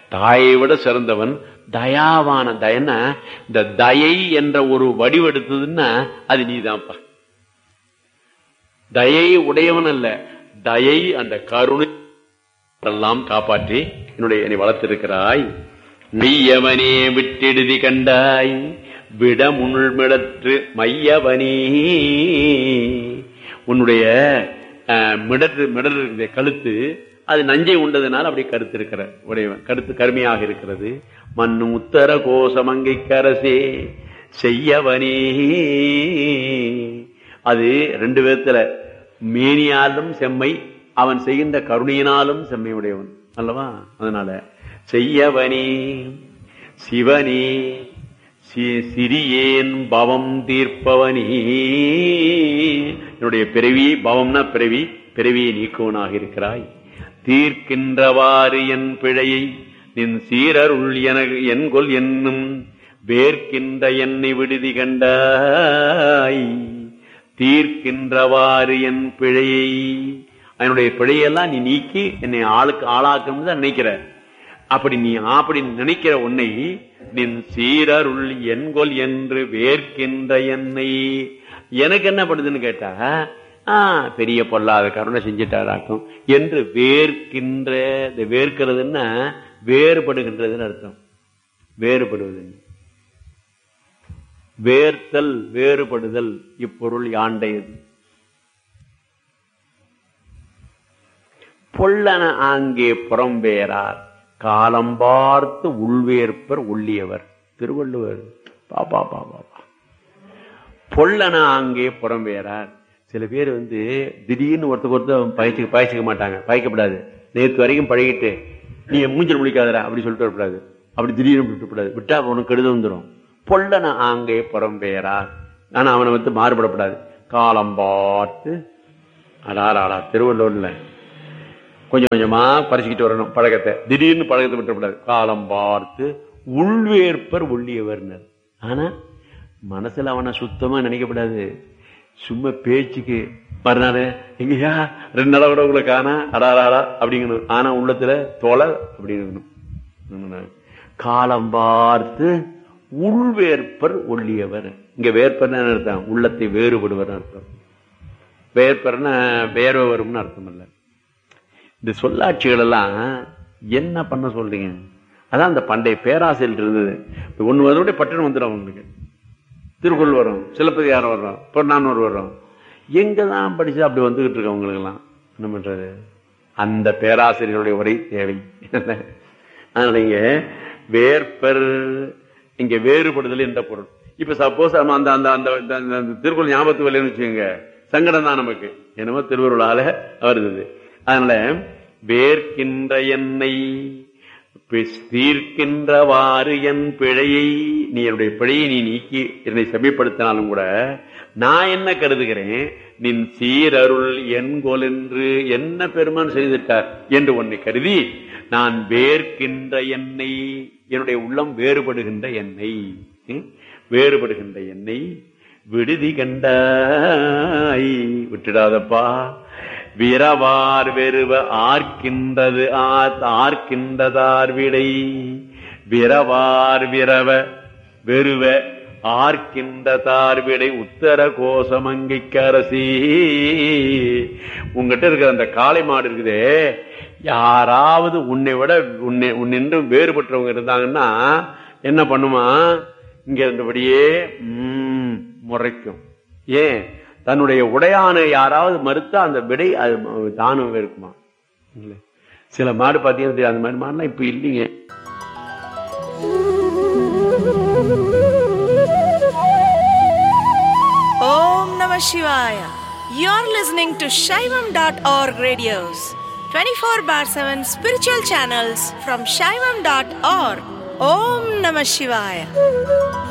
தாயை விட சிறந்தவன் தயாவான தயன இந்த தயை என்ற ஒரு வடிவெடுத்ததுன்னா அது நீதான்ப்பா தயை உடையவன் அல்ல தயை அந்த கருணை எல்லாம் காப்பாற்றி என்னுடைய என்னை வளர்த்திருக்கிறாய் மெய்யவனே விட்டெடுதி கண்டாய் விட முள்மிடற்று மையவனே உன்னுடைய அஹ், மிடற்று மிடர் இருக்கிற கழுத்து அது நஞ்சை உண்டதுனால அப்படி கருத்து இருக்கிற உடையவன் கருத்து கருமையாக இருக்கிறது மண்ணு உத்தர கோசமங்கை கரசே செய்யவனே அது ரெண்டு விதத்துல மேனியாலும் செம்மை அவன் செய்கின்ற கருணையினாலும் செம்மை உடையவன் அல்லவா அதனால செய்யவனே சிவனே சி- சிறியேன் பவம் தீர்ப்பவனே என்னுடைய பிறவி பவம்னா பிறவி பிறவியை நீக்குவனாக இருக்கிறாய் தீர்க்கின்றவாறு என் பிழையை நின் சீரருள் என என்கொல் என்னும் வேர்க்கின்ற என்னை விடுதி கண்டாய் தீர்க்கின்றவாறு என் பிழையை என்னுடைய பிழையெல்லாம் நீ நீக்கி என்னை ஆளுக்கு ஆளாக்கணும் தான் நினைக்கிற அப்படி நீ அப்படி நினைக்கிற உன்னை நின் சீரருள் என்கொல் என்று வேர்க்கின்ற என்னை எனக்கு என்ன பண்ணுதுன்னு கேட்டா ஆ பெரிய பொல்லாத கருணை செஞ்சிட்டாராக்கும் என்று வேர்க்கின்ற இந்த வேர்க்கிறதுன்னா வேறுபடுகின்றதுன்னு அர்த்தம் வேறுபடுவது வேர்த்தல் வேறுபடுதல் இப்பொருள் யாண்டையது பொல்லன ஆங்கே புறம்பேரார் காலம் பார்த்து உள்வேற்பர் உள்ளியவர் திருவள்ளுவர் பாப்பா பாப்பா பொல்லன ஆங்கே புறம்பேரார் சில பேர் வந்து திடீர்னு ஒருத்தருக்கு ஒருத்தர் பயிற்சிக்க பயிற்சிக்க மாட்டாங்க பயக்கப்படாது நேற்று வரைக்கும் பழகிட்டு நீ மூஞ்சல் முடிக்காதடா அப்படி சொல்லிட்டு வரக்கூடாது அப்படி திடீர்னு விட்டுக்கூடாது விட்டா உனக்கு கெடுதல் வந்துடும் பொல்லன ஆங்கே புறம்பேரார் ஆனா அவனை வந்து மாறுபடப்படாது காலம் பார்த்து அடாரா அடா திருவள்ளூர்ல கொஞ்சம் கொஞ்சமா பறிச்சுக்கிட்டு வரணும் பழக்கத்தை திடீர்னு பழக்கத்தை விட்டுறக்கூடாது காலம் பார்த்து உள்வேற்பர் உள்ளியவர்னர் ஆனா மனசுல அவனை சுத்தமா நினைக்கப்படாது சும்மா பேச்சுக்கு மறுநாள் எங்கயா ரெண்டு நாளா கூட உங்களை காணா அடாராடா அப்படிங்கணும் ஆனா உள்ளத்துல தொலை அப்படிங்கணும் காலம் பார்த்து உள்வேற்பர் ஒள்ளியவர் இங்க வேற்பர் அர்த்தம் உள்ளத்தை வேறுபடுவர் அர்த்தம் வேற்பர்னா வேர்வை வரும்னு அர்த்தம் இல்லை இந்த சொல்லாட்சிகள் எல்லாம் என்ன பண்ண சொல்றீங்க அதான் அந்த பண்டைய பேராசையில் இருந்தது ஒண்ணு வருடைய பட்டணம் வந்துடும் அவங்களுக்கு திருக்குறள் வரும் சிலப்பதிகாரம் வரும் பொன்னானூர் வரும் எங்க தான் படிச்சு அப்படி வந்துகிட்டு இருக்கு அவங்களுக்கு எல்லாம் என்ன பண்றது அந்த பேராசிரியர்களுடைய உரை தேவை அதனால இங்க வேற்பர் இங்க வேறுபடுதல் என்ற பொருள் இப்ப சப்போஸ் அந்த அந்த அந்த அந்த அந்த- அந்த திருக்குறள் ஞாபகத்து வரலன்னு வச்சுக்கோங்க சங்கடம் தான் நமக்கு என்னமோ திருவருளால வருது அதனால வேர்க்கின்ற என்னை பிஸ்- தீர்க்கின்றவாறு என் பிழையை நீ என்னுடைய பிழையை நீ நீக்கி என்னை செம்மைப்படுத்தினாலும் கூட நான் என்ன கருதுகிறேன் நின் சீரருள் என்கொல் என்று என்ன பெருமான் செய்துட்டார் என்று உன்னை கருதி நான் வேர்க்கின்ற என்னை என்னுடைய உள்ளம் வேறுபடுகின்ற என்னை ம்? வேறுபடுகின்ற என்னை விடுதி கண்டாய் விட்டுடாதப்பா விரவார் வெறுவ ஆர்க்கின்றது ஆத் ஆர்க்கின்றதார் விடை விரவார் விரவ வெறுவ ஆர்க்கின்றதார் விடை உத்தர கோசமங்கைக்கரசி உங்ககிட்ட இருக்கிற அந்த காளை மாடு இருக்குதே யாராவது உன்னை விட உன்னை உன்னின்றும் வேறுபட்டவங்க இருந்தாங்கன்னா என்ன பண்ணுமா இங்க இருந்தபடியே ம், முறைக்கும் ஏன் தன்னுடைய உடையானை யாராவது மறுத்தா அந்த விடை அது தானும் இருக்குமா இல்ல சில மாடு பாத்தீங்கன்னா தெரியும், அந்த மாதிரி மாடுலாம் இப்ப இல்லைங்க Om Namah Shivaya. You're listening to Shaivam.org radios, 24 bar 7 spiritual channels from Shaivam.org. Om Namah Shivaya.